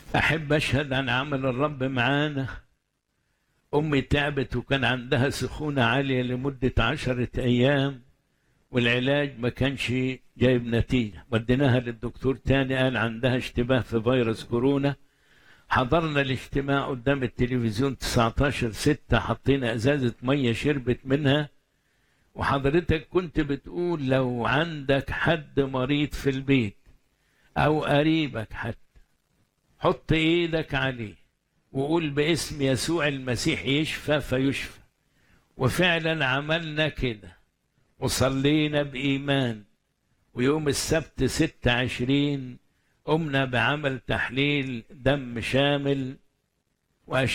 أحب أشهد عن عمل الرب معانا أمي تعبت وكان عندها سخونة عالية لمدة عشرة أيام والعلاج ما كانش جايب نتيجة وديناها للدكتور تاني قال عندها اشتباه في فيروس كورونا حضرنا الاجتماع قدام التلفزيون 19 ستة حطينا ازازة مية شربت منها وحضرتك كنت بتقول لو عندك حد مريض في البيت او قريبك حتى حط ايدك عليه وقول باسم يسوع المسيح يشفى فيشفى وفعلا عملنا كده وصلينا بإيمان ويوم السبت ستة عشرين قمنا بعمل تحليل دم شامل